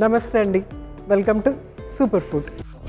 నమస్తే అండి welcome to super food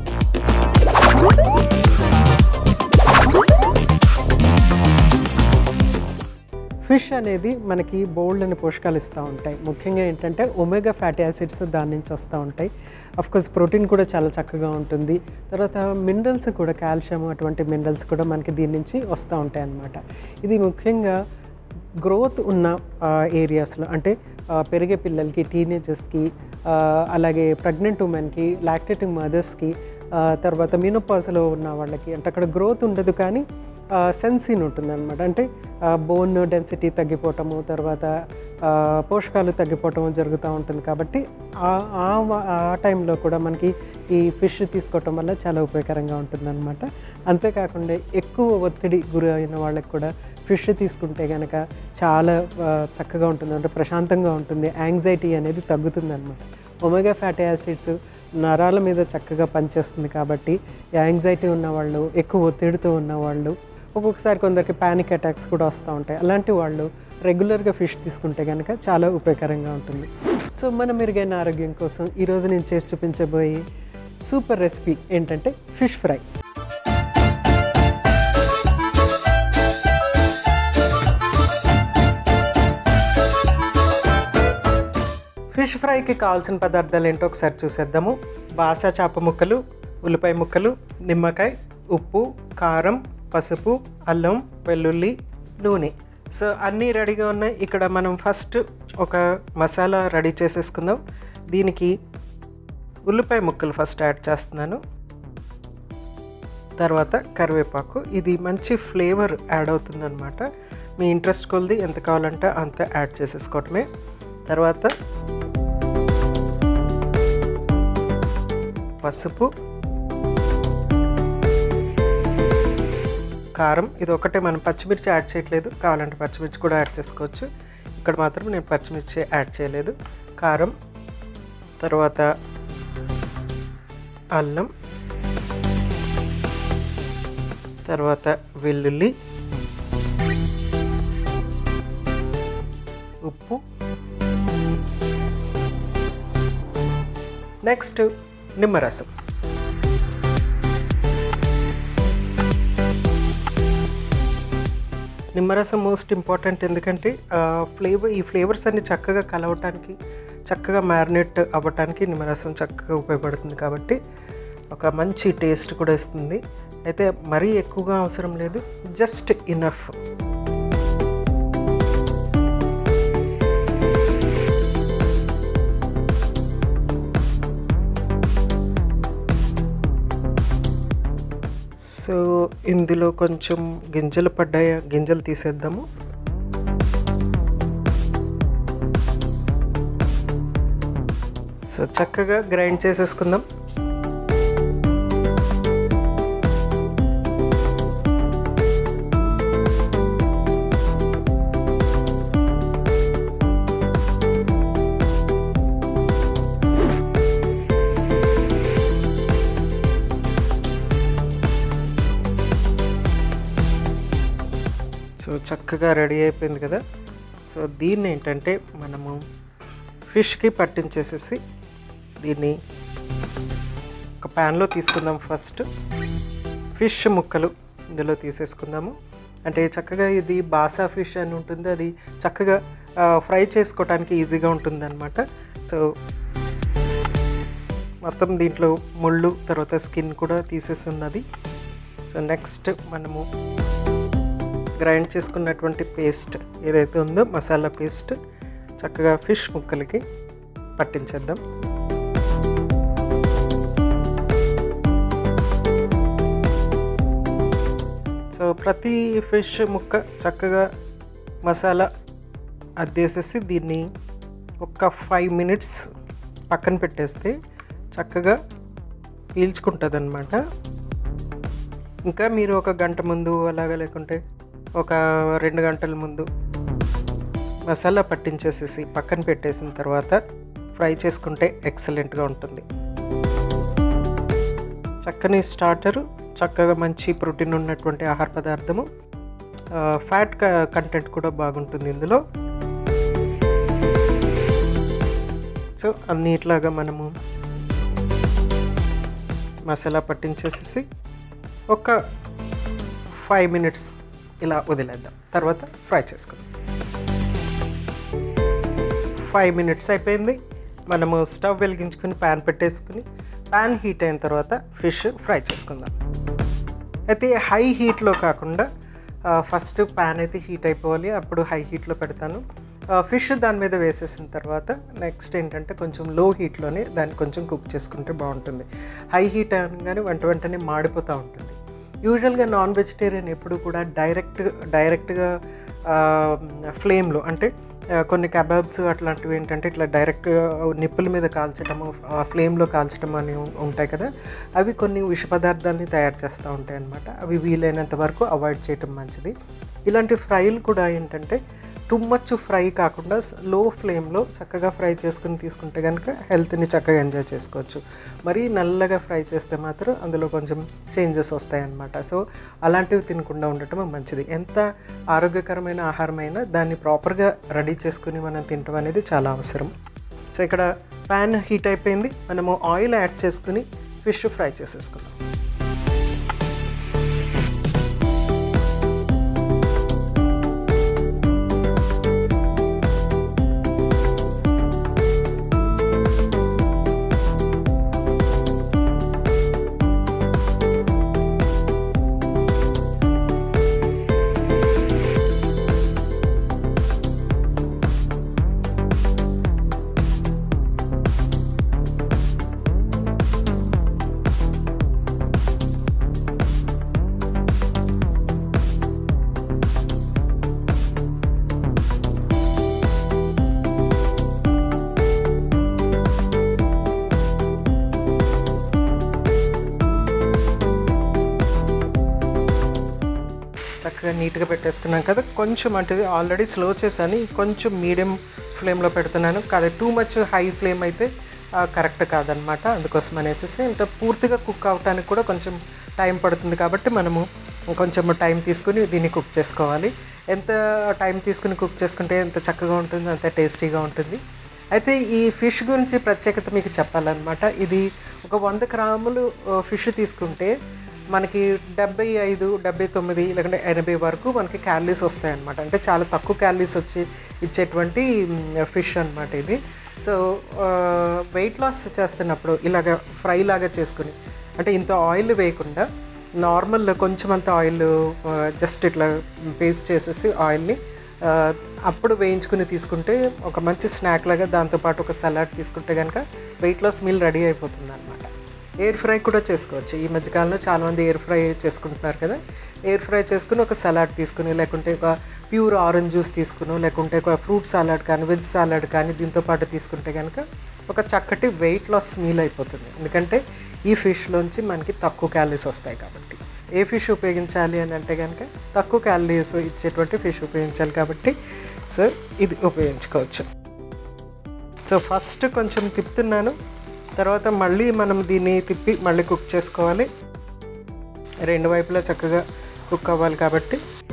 fish అనేది మనకి బోల్డ్ అని పోషకాలు ఇస్తూ ఉంటాయి ముఖ్యంగా ఏంటంటే ఒమేగా ఫ్యాటీ యాసిడ్స్ దాని నుంచి వస్తూ ఉంటాయి కోర్స్ ప్రోటీన్ కూడా చాలా చక్కగా ఉంటుంది తర్వాత మినరల్స్ కూడా కాల్షియం అటువంటి మినరల్స్ కూడా మనకి దీని నుంచి వస్తూ ఉంటాయి అన్నమాట ఇది ముఖ్యంగా గ్రోత్ ఉన్న ఏరియాస్లో అంటే ఆ, పెరిగే పిల్లలకి టీనేజర్స్కి అలాగే ప్రెగ్నెంట్ ఉమెన్కి లాక్టేటింగ్ మదర్స్కి తర్వాత మినోపాస్లో ఉన్న వాళ్ళకి అంటే అక్కడ గ్రోత్ ఉండదు కానీ సెన్సిన్ ఉంటుంది అనమాట అంటే బోన్ డెన్సిటీ తగ్గిపోవటము తర్వాత ఆ, పోషకాలు తగ్గిపోవటము జరుగుతూ ఉంటుంది కాబట్టి ఆ- ఆ వ- ఆ టైంలో కూడా మనకి ఈ ఫిష్ తీసుకోవటం వల్ల చాలా ఉపయోగకరంగా ఉంటుందన్నమాట అంతేకాకుండా ఎక్కువ ఒత్తిడి గురి అయిన వాళ్ళకి కూడా ఫిష్ తీసుకుంటే కనుక చాలా ఆ, చక్కగా ఉంటుంది అంటే ప్రశాంతంగా ఉంటుంది యాంగ్జైటీ అనేది తగ్గుతుంది అనమాట ఒమేగా ఫ్యాటీ యాసిడ్స్ నరాల మీద చక్కగా పనిచేస్తుంది కాబట్టి యాంగ్జైటీ ఉన్నవాళ్ళు ఎక్కువ ఒత్తిడితో ఉన్నవాళ్ళు ఒక్కొక్కసారి కొందరికి ప్యానిక్ అటాక్స్ కూడా వస్తూ ఉంటాయి అలాంటి వాళ్ళు రెగ్యులర్గా ఫిష్ తీసుకుంటే కనుక చాలా ఉపయోగకరంగా ఉంటుంది సో మన మెరుగైన ఆరోగ్యం కోసం ఈరోజు నేను చేసి చూపించబోయే సూపర్ రెసిపీ ఏంటంటే ఫిష్ ఫ్రై ఫిష్ ఫ్రైకి కావాల్సిన పదార్థాలు ఏంటో ఒకసారి చూసేద్దాము బాసా చేప ముక్కలు ఉల్లిపాయ ముక్కలు నిమ్మకాయ ఉప్పు కారం పసుపు అల్లం వెల్లుల్లి నూనె సో అన్నీ రెడీగా ఉన్నాయి ఇక్కడ మనం ఫస్ట్ ఒక మసాలా రెడీ చేసేసుకుందాం దీనికి ఉల్లిపాయ ముక్కలు ఫస్ట్ యాడ్ చేస్తున్నాను తర్వాత కరివేపాకు ఇది మంచి ఫ్లేవర్ యాడ్ అవుతుందన్నమాట మీ ఇంట్రెస్ట్ కొలిది ఎంత కావాలంటే అంత యాడ్ చేసేసుకోవటమే తర్వాత పసుపు కారం ఇది ఒకటే మనం పచ్చిమిర్చి యాడ్ చేయట్లేదు కావాలంటే పచ్చిమిర్చి కూడా యాడ్ చేసుకోవచ్చు ఇక్కడ మాత్రం నేను పచ్చిమిర్చి యాడ్ చేయలేదు కారం తర్వాత అల్లం తర్వాత వెల్లుల్లి ఉప్పు నెక్స్ట్ నిమ్మరసం నిమ్మరసం మోస్ట్ ఇంపార్టెంట్ ఎందుకంటే ఫ్లేవర్ ఈ ఫ్లేవర్స్ అన్ని చక్కగా కలవటానికి చక్కగా మ్యారినేట్ అవ్వటానికి నిమ్మరసం చక్కగా ఉపయోగపడుతుంది కాబట్టి ఒక మంచి టేస్ట్ కూడా ఇస్తుంది అయితే మరీ ఎక్కువగా అవసరం లేదు జస్ట్ ఇనఫ్ సో ఇందులో కొంచెం గింజలు పడ్డాయి గింజలు తీసేద్దాము సో చక్కగా గ్రైండ్ చేసేసుకుందాం సో చక్కగా రెడీ అయిపోయింది కదా సో దీన్ని ఏంటంటే మనము ఫిష్కి పట్టించేసేసి దీన్ని ఒక ప్యాన్లో తీసుకుందాం ఫస్ట్ ఫిష్ ముక్కలు ఇందులో తీసేసుకుందాము అంటే చక్కగా ఇది బాసా ఫిష్ అని ఉంటుంది అది చక్కగా ఫ్రై చేసుకోవడానికి ఈజీగా ఉంటుంది అనమాట సో మొత్తం దీంట్లో ముళ్ళు తర్వాత స్కిన్ కూడా తీసేస్తున్నది సో నెక్స్ట్ మనము గ్రైండ్ చేసుకున్నటువంటి పేస్ట్ ఏదైతే ఉందో మసాలా పేస్ట్ చక్కగా ఫిష్ ముక్కలకి పట్టించేద్దాం సో ప్రతి ఫిష్ ముక్క చక్కగా మసాలా అద్దేసేసి దీన్ని ఒక ఫైవ్ మినిట్స్ పక్కన పెట్టేస్తే చక్కగా పీల్చుకుంటుంది అనమాట ఇంకా మీరు ఒక గంట ముందు అలాగా లేకుంటే ఒక రెండు గంటల ముందు మసాలా పట్టించేసేసి పక్కన పెట్టేసిన తర్వాత ఫ్రై చేసుకుంటే ఎక్సలెంట్గా ఉంటుంది చక్కని స్టార్టరు చక్కగా మంచి ప్రోటీన్ ఉన్నటువంటి ఆహార పదార్థము ఫ్యాట్ కంటెంట్ కూడా బాగుంటుంది ఇందులో సో అన్నిట్లాగా మనము మసాలా పట్టించేసేసి ఒక ఫైవ్ మినిట్స్ ఇలా వదిలేద్దాం తర్వాత ఫ్రై చేసుకుందాం ఫైవ్ మినిట్స్ అయిపోయింది మనము స్టవ్ వెలిగించుకుని ప్యాన్ పెట్టేసుకుని ప్యాన్ హీట్ అయిన తర్వాత ఫిష్ ఫ్రై చేసుకుందాం అయితే హై హీట్లో కాకుండా ఫస్ట్ ప్యాన్ అయితే హీట్ అయిపోవాలి అప్పుడు హై హీట్లో పెడతాను ఫిష్ దాని మీద వేసేసిన తర్వాత నెక్స్ట్ ఏంటంటే కొంచెం లో హీట్లోనే దాన్ని కొంచెం కుక్ చేసుకుంటే బాగుంటుంది హై హీట్ అనగానే వెంట వెంటనే మాడిపోతూ ఉంటుంది యూజువల్గా నాన్ వెజిటేరియన్ ఎప్పుడు కూడా డైరెక్ట్ డైరెక్ట్గా ఫ్లేమ్లో అంటే ఆ, కొన్ని కబాబ్స్ అట్లాంటివి ఏంటంటే ఇట్లా డైరెక్ట్ నిప్పుల మీద కాల్చడము ఆ ఫ్లేమ్లో కాల్చడం అని ఉం- ఉంటాయి కదా అవి కొన్ని విష పదార్థాలని తయారు చేస్తూ ఉంటాయి అన్నమాట అవి వీలైనంత వరకు అవాయిడ్ చేయటం మంచిది ఇలాంటి ఫ్రైలు కూడా ఏంటంటే టూ మచ్ ఫ్రై కాకుండా లో ఫ్లేమ్లో చక్కగా ఫ్రై చేసుకుని తీసుకుంటే కనుక హెల్త్ని చక్కగా ఎంజాయ్ చేసుకోవచ్చు మరీ నల్లగా ఫ్రై చేస్తే మాత్రం అందులో కొంచెం చేంజెస్ వస్తాయన్నమాట సో అలాంటివి తినకుండా ఉండటం మంచిది ఎంత ఆరోగ్యకరమైన ఆహారమైనా దాన్ని ప్రాపర్గా రెడీ చేసుకుని మనం తినటం అనేది చాలా అవసరం సో ఇక్కడ ప్యాన్ హీట్ అయిపోయింది మనము ఆయిల్ యాడ్ చేసుకుని ఫిష్ ఫ్రై చేసేసుకుందాం చక్కగా నీట్గా పెట్టేసుకున్నాం కదా కొంచెం అంటే ఆల్రెడీ స్లో చేశాను కొంచెం మీడియం ఫ్లేమ్లో పెడుతున్నాను కాదు టూ మచ్ హై ఫ్లేమ్ అయితే కరెక్ట్ కాదనమాట అందుకోసం అనేసి ఇంకా పూర్తిగా కుక్ అవటానికి కూడా కొంచెం టైం పడుతుంది కాబట్టి మనము కొంచెం టైం తీసుకుని దీన్ని కుక్ చేసుకోవాలి ఎంత టైం తీసుకుని కుక్ చేసుకుంటే ఎంత చక్కగా ఉంటుంది అంత టేస్టీగా ఉంటుంది అయితే ఈ ఫిష్ గురించి ప్రత్యేకత మీకు చెప్పాలన్నమాట ఇది ఒక వంద గ్రాములు ఫిష్ తీసుకుంటే మనకి డెబ్బై ఐదు డెబ్బై తొమ్మిది లేకుంటే ఎనభై వరకు మనకి క్యాలరీస్ వస్తాయన్నమాట అంటే చాలా తక్కువ క్యాలరీస్ వచ్చి ఇచ్చేటువంటి ఫిష్ అన్నమాట ఇది సో వెయిట్ లాస్ చేస్తున్నప్పుడు ఇలాగ ఫ్రై లాగా చేసుకుని అంటే ఇంత ఆయిల్ వేయకుండా నార్మల్ కొంచెం అంత ఆయిల్ జస్ట్ ఇట్లా పేస్ట్ చేసేసి ఆయిల్ని ఆ, అప్పుడు వేయించుకుని తీసుకుంటే ఒక మంచి స్నాక్ లాగా దాంతోపాటు ఒక సలాడ్ తీసుకుంటే కనుక వెయిట్ లాస్ మీల్ రెడీ అయిపోతుంది అనమాట ఎయిర్ ఫ్రై కూడా చేసుకోవచ్చు ఈ మధ్యకాలంలో చాలామంది ఎయిర్ ఫ్రై చేసుకుంటున్నారు కదా ఎయిర్ ఫ్రై చేసుకుని ఒక సలాడ్ తీసుకుని లేకుంటే ఒక ప్యూర్ ఆరెంజ్ జ్యూస్ తీసుకుని లేకుంటే ఒక ఫ్రూట్ సాలాడ్ కానీ వెజ్ సాలాడ్ కానీ దీంతో పాటు తీసుకుంటే కనుక ఒక చక్కటి వెయిట్ లాస్ మీల్ అయిపోతుంది ఎందుకంటే ఈ ఫిష్లోంచి మనకి తక్కువ క్యాలరీస్ వస్తాయి కాబట్టి ఏ ఫిష్ ఉపయోగించాలి అని అంటే కనుక తక్కువ క్యాలరీస్ ఇచ్చేటువంటి ఫిష్ ఉపయోగించాలి కాబట్టి సో ఇది ఉపయోగించుకోవచ్చు సో ఫస్ట్ కొంచెం తిప్పుతున్నాను తర్వాత మళ్ళీ మనం దీన్ని తిప్పి మళ్ళీ కుక్ చేసుకోవాలి రెండు వైపులా చక్కగా కుక్ అవ్వాలి కాబట్టి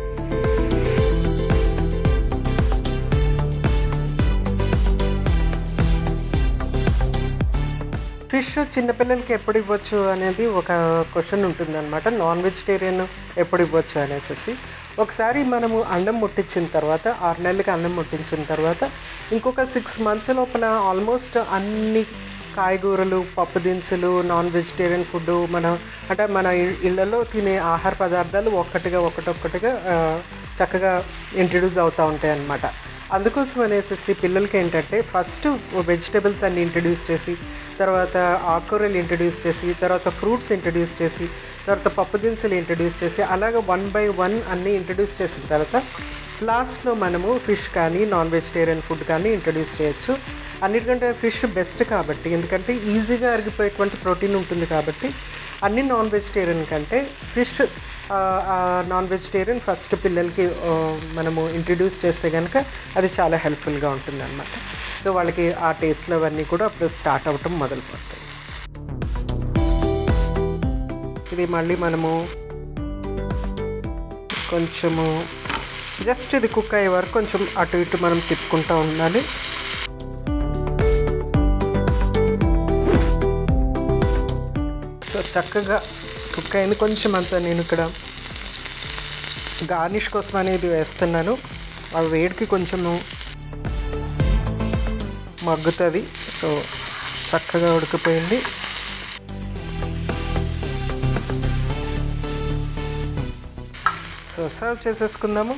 ఫిష్ చిన్నపిల్లలకి ఎప్పుడు ఇవ్వచ్చు అనేది ఒక క్వశ్చన్ ఉంటుందన్నమాట నాన్ వెజిటేరియన్ ఎప్పుడు ఇవ్వచ్చు అనేసి ఒకసారి మనము అన్నం ముట్టించిన తర్వాత ఆరు నెలలకి అన్నం ముట్టించిన తర్వాత ఇంకొక సిక్స్ మంత్స్ లోపల ఆల్మోస్ట్ అన్ని కాయగూరలు పప్పు దినుసులు నాన్ వెజిటేరియన్ ఫుడ్ మన అంటే మన ఇ- ఇళ్ళలో తినే ఆహార పదార్థాలు ఒక్కటిగా ఒకటొక్కటిగా ఆ, చక్కగా ఇంట్రడ్యూస్ అవుతూ ఉంటాయి అన్నమాట అందుకోసం అనేసి పిల్లలకి ఏంటంటే ఫస్ట్ వెజిటేబుల్స్ అన్ని ఇంట్రడ్యూస్ చేసి తర్వాత ఆకుకూరలు ఇంట్రడ్యూస్ చేసి తర్వాత ఫ్రూట్స్ ఇంట్రడ్యూస్ చేసి తర్వాత పప్పు దినుసులు ఇంట్రడ్యూస్ చేసి అలాగ వన్ బై వన్ అన్నీ ఇంట్రడ్యూస్ చేసిన తర్వాత లాస్ట్లో మనము ఫిష్ కానీ నాన్ వెజిటేరియన్ ఫుడ్ కానీ ఇంట్రడ్యూస్ చేయొచ్చు అన్నిటికంటే ఫిష్ బెస్ట్ కాబట్టి ఎందుకంటే ఈజీగా అరిగిపోయేటువంటి ప్రోటీన్ ఉంటుంది కాబట్టి అన్ని నాన్ వెజిటేరియన్ కంటే ఫిష్ నాన్ వెజిటేరియన్ ఫస్ట్ పిల్లలకి ఆ, మనము ఇంట్రడ్యూస్ చేస్తే కనుక అది చాలా హెల్ప్ఫుల్గా ఉంటుంది అనమాట సో వాళ్ళకి ఆ టేస్ట్లు అవన్నీ కూడా అప్పుడు స్టార్ట్ అవ్వటం మొదలు పడతాయి ఇది మళ్ళీ మనము కొంచెము జస్ట్ ఇది కుక్ అయ్యే వరకు కొంచెం అటు ఇటు మనం తిప్పుకుంటూ ఉండాలి చక్కగా కుక్ అయింది కొంచెం అంత నేను ఇక్కడ గార్నిష్ కోసం అనేది వేస్తున్నాను ఆ వేడికి కొంచెము మగ్గుతుంది సో చక్కగా ఉడికిపోయింది సో సర్వ్ చేసేసుకుందాము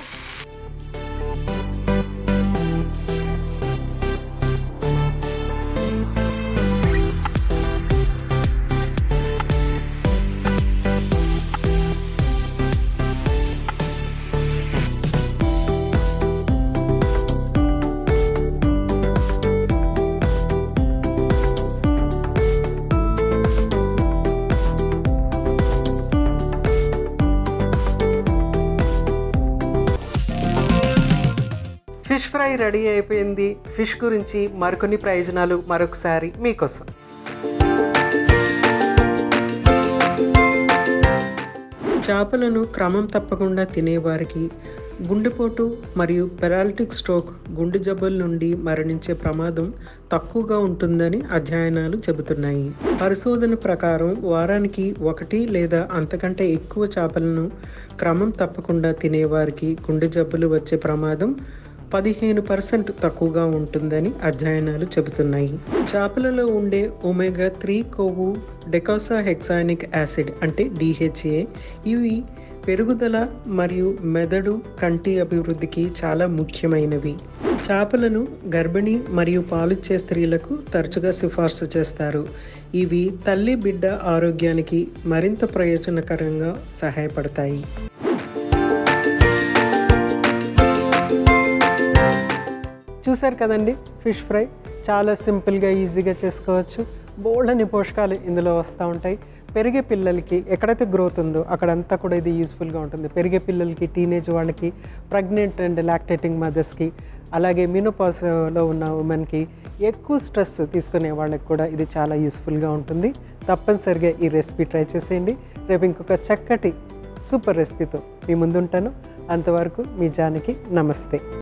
ఫిష్ ఫ్రై రెడీ అయిపోయింది ఫిష్ గురించి మరికొన్ని ప్రయోజనాలు మరొకసారి మీకోసం చేపలను క్రమం తప్పకుండా తినేవారికి గుండెపోటు మరియు పెరాలిటిక్ స్ట్రోక్ గుండె జబ్బుల నుండి మరణించే ప్రమాదం తక్కువగా ఉంటుందని అధ్యయనాలు చెబుతున్నాయి పరిశోధన ప్రకారం వారానికి ఒకటి లేదా అంతకంటే ఎక్కువ చేపలను క్రమం తప్పకుండా తినేవారికి గుండె జబ్బులు వచ్చే ప్రమాదం పదిహేను పర్సెంట్ తక్కువగా ఉంటుందని అధ్యయనాలు చెబుతున్నాయి చేపలలో ఉండే ఒమేగా త్రీ కొవ్వు డెకాసా హెక్సానిక్ యాసిడ్ అంటే డిహెచ్ఏ ఇవి పెరుగుదల మరియు మెదడు కంటి అభివృద్ధికి చాలా ముఖ్యమైనవి చేపలను గర్భిణీ మరియు పాలిచ్చే స్త్రీలకు తరచుగా సిఫార్సు చేస్తారు ఇవి తల్లి బిడ్డ ఆరోగ్యానికి మరింత ప్రయోజనకరంగా సహాయపడతాయి చూశారు కదండి ఫిష్ ఫ్రై చాలా సింపుల్గా ఈజీగా చేసుకోవచ్చు బోల్డని పోషకాలు ఇందులో వస్తూ ఉంటాయి పెరిగే పిల్లలకి ఎక్కడైతే గ్రోత్ ఉందో అక్కడంతా కూడా ఇది యూస్ఫుల్గా ఉంటుంది పెరిగే పిల్లలకి టీనేజ్ వాళ్ళకి ప్రెగ్నెంట్ అండ్ లాక్టేటింగ్ మదర్స్కి అలాగే మినోపాస్లో ఉన్న ఉమెన్కి ఎక్కువ స్ట్రెస్ తీసుకునే వాళ్ళకి కూడా ఇది చాలా యూస్ఫుల్గా ఉంటుంది తప్పనిసరిగా ఈ రెసిపీ ట్రై చేసేయండి రేపు ఇంకొక చక్కటి సూపర్ రెసిపీతో మీ ముందుంటాను అంతవరకు మీ జానికి నమస్తే